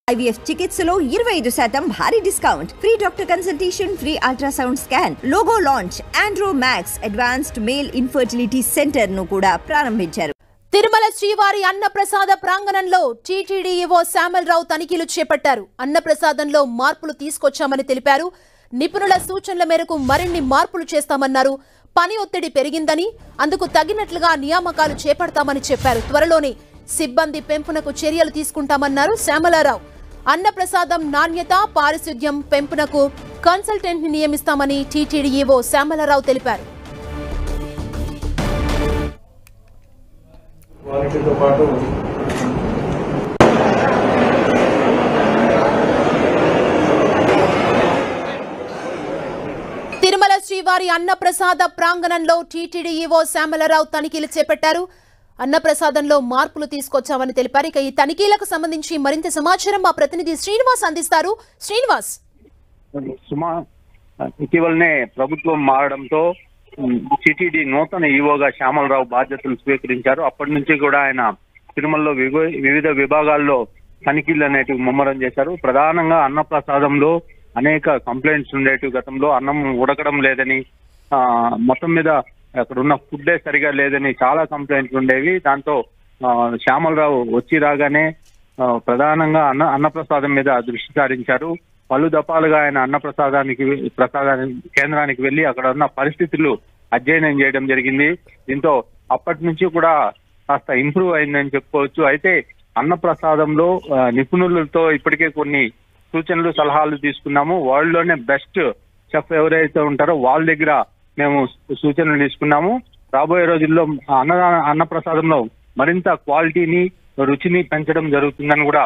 IVF చికిత్సలో ఇరవై ఐదు శాతం భారీ discount free doctor consultation free ultrasound scan logo launch Andro Max advanced male infertility centre ను కూడా ప్రారంభించారు తిరుమల శ్రీవారి అన్నప్రసాద ప్రాంగణంలో టీటీడీ ఈవో శ్యామలరావు తనిఖీలు చేపట్టారు అన్నప్రసాదంలో మార్పులు తీసుకొచ్చామని తెలిపారు నిపుణుల సూచనల మేరకు మరిన్ని మార్పులు చేస్తామన్నారు పని ఒత్తిడి పెరిగిందని అందుకు తగినట్లుగా నియామకాలు చేపడతామని చెప్పారు త్వరలోనే సిబ్బంది పెంపునకు చర్యలు తీసుకుంటామన్నారు శ్యామలారావు అన్నప్రసాదం నాణ్యత పారిశుద్ధ్యం పెంపునకు కన్సల్టెంట్ ని నియమిస్తామని టీటీడీ ఈవో శ్యామలారావు తెలిపారు క్వాలిటీతో పాటు తిరుమల శ్రీవారి అన్నప్రసాద ప్రాంగణంలో టీటీడీ ఈవో శ్యామలరావు తనిఖీలు చేపట్టారు అన్నప్రసాదంలో మార్పులు తీసుకొచ్చామని తెలిపారు ఇక ఈ తనిఖీలకు సంబంధించి మరింత సమాచారం మా ప్రతినిధి శ్రీనివాస్ అందిస్తారు శ్రీనివాస్ సుమా ఇటీవలనే ప్రభుత్వం మారడంతో సిటిడి నూతన ఈవోగా శ్యామలరావు బాధ్యతలు స్వీకరించారు అప్పటి నుంచి కూడా ఆయన తిరుమలలో వివ- వివిధ విభాగాల్లో తనిఖీలు అనేటివి ముమ్మరం చేశారు ప్రధానంగా అన్నప్రసాదంలో అనేక కంప్లైంట్స్ ఉండేటివి గతంలో అన్నం ఉడకడం లేదని ఆ, మొత్తం మీద అక్కడ ఉన్న ఫుడ్డే సరిగా లేదని చాలా కంప్లైంట్లు ఉండేవి దాంతో ఆ, శ్యామలరావు వచ్చి రాగానే ఆ, ప్రధానంగా అన్న అన్నప్రసాదం మీద దృష్టి సారించారు పలు దఫాలుగా ఆయన అన్నప్రసాదానికి ప్రసాదానికి కేంద్రానికి వెళ్లి అక్కడ ఉన్న పరిస్థితులు అధ్యయనం చేయడం జరిగింది దీంతో అప్పటి నుంచి కూడా కాస్త ఇంప్రూవ్ అయిందని చెప్పుకోవచ్చు అయితే అన్నప్రసాదంలో ఆ, నిపుణులతో ఇప్పటికే కొన్ని సూచనలు సలహాలు తీసుకున్నాము వరల్డ్ లోనే బెస్ట్ చెఫ్ ఎవరైతే ఉంటారో వాళ్ళ దగ్గర మేము సూచనలు తీసుకున్నాము రాబోయే రోజుల్లో అన్నదాన అన్నప్రసాదంలో మరింత క్వాలిటీని రుచిని పెంచడం జరుగుతుందని కూడా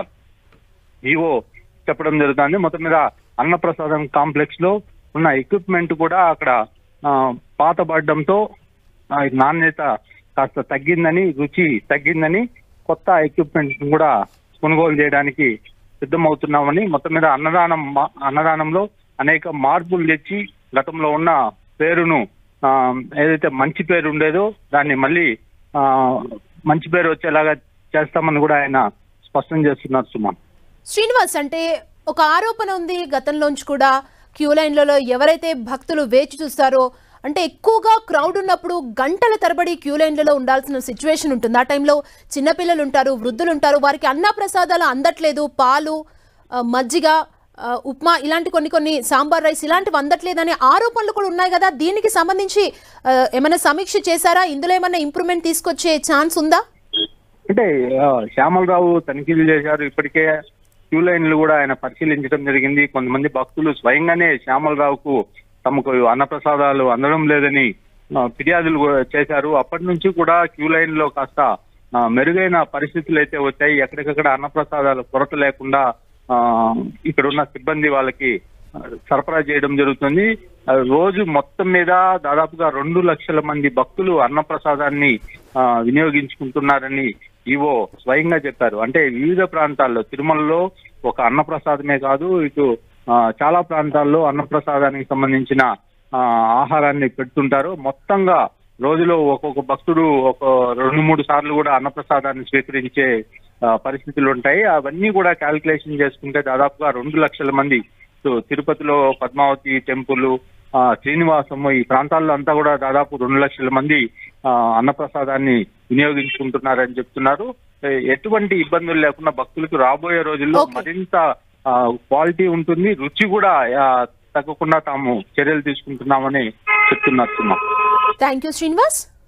ఈవో చెప్పడం జరుగుతుంది మొత్తం మీద అన్నప్రసాదం కాంప్లెక్స్ లో ఉన్న ఎక్విప్మెంట్ కూడా అక్కడ ఆ, పాతబడడంతో ఆ, నాణ్యత కాస్త తగ్గిందని రుచి తగ్గిందని కొత్త ఎక్విప్మెంట్ కూడా కొనుగోలు చేయడానికి సిద్ధమవుతున్నామని మొత్తం మీద అన్నదానం మా- అన్నదానంలో అనేక మార్పులు తెచ్చి గతంలో ఉన్న పేరును ఆ, ఏదైతే మంచి పేరు ఉండేదో దాన్ని మళ్ళీ ఆ, మంచి పేరు వచ్చేలాగా చేస్తామని కూడా ఆయన స్పష్టం చేస్తున్నారు సుమన్ శ్రీనివాస్ అంటే ఒక ఆరోపణ ఉంది గతంలోంచి కూడా క్యూ లైన్లలో ఎవరైతే భక్తులు వేచి చూస్తారో అంటే ఎక్కువగా క్రౌడ్ ఉన్నప్పుడు గంటల తరబడి క్యూ లైన్లలో ఉండాల్సిన సిచ్యువేషన్ ఉంటుంది ఆ టైంలో చిన్నపిల్లలు ఉంటారు వృద్ధులు ఉంటారు వారికి అన్నప్రసాదాలు అందట్లేదు పాలు ఆ, మజ్జిగ ఆ, ఉప్మా ఇలాంటి కొన్ని కొన్ని సాంబార్ రైస్ ఇలాంటివి అందట్లేదనే ఆరోపణలు కూడా ఉన్నాయి కదా దీనికి సంబంధించి ఆ, ఏమైనా సమీక్ష చేశారా ఇందులో ఏమైనా ఇంప్రూవ్మెంట్ తీసుకొచ్చే ఛాన్స్ ఉందా అంటే ఆ, శ్యామలరావు తనిఖీలు చేశారు ఇప్పటికే క్యూ లైన్లు కూడా ఆయన పరిశీలించడం జరిగింది కొంతమంది భక్తులు స్వయంగానే శ్యామలరావుకు తమకు అన్నప్రసాదాలు అందడం లేదని ఆ, ఫిర్యాదులు కూడా చేశారు అప్పటి నుంచి కూడా క్యూ లైన్ లో కాస్త ఆ, మెరుగైన పరిస్థితులు అయితే వచ్చాయి ఎక్కడికక్కడ అన్నప్రసాదాలు కొరత లేకుండా ఆ, ఇక్కడ ఉన్న సిబ్బంది వాళ్ళకి ఆ, సరఫరా చేయడం జరుగుతుంది ఆ, రోజు మొత్తం మీద దాదాపుగా రెండు లక్షల మంది భక్తులు అన్నప్రసాదాన్ని ఆ, వినియోగించుకుంటున్నారని ఈవో స్వయంగా చెప్పారు అంటే వివిధ ప్రాంతాల్లో తిరుమలలో ఒక అన్నప్రసాదమే కాదు ఇటు ఆ, చాలా ప్రాంతాల్లో అన్నప్రసాదానికి సంబంధించిన ఆ, ఆహారాన్ని పెడుతుంటారు మొత్తంగా రోజులో ఒక్కొక్క భక్తుడు ఒక రెండు మూడు సార్లు కూడా అన్నప్రసాదాన్ని స్వీకరించే ఆ, పరిస్థితులు ఉంటాయి అవన్నీ కూడా క్యాల్కులేషన్ చేసుకుంటే దాదాపుగా రెండు లక్షల మంది సో తిరుపతిలో పద్మావతి టెంపుల్ ఆ, శ్రీనివాసము ఈ ప్రాంతాల్లో అంతా కూడా దాదాపు రెండు లక్షల మంది ఆ, అన్నప్రసాదాన్ని వినియోగించుకుంటున్నారని చెప్తున్నారు ఏ- ఎటువంటి ఇబ్బందులు లేకుండా భక్తులకు రాబోయే రోజుల్లో Okay. మరింత ఆ, క్వాలిటీ ఉంటుంది రుచి కూడా ఆ, తగ్గకుండా తాము చర్యలు తీసుకుంటున్నామని చెప్తున్నారు సుమా థ్యాంక్ యూ శ్రీనివాస్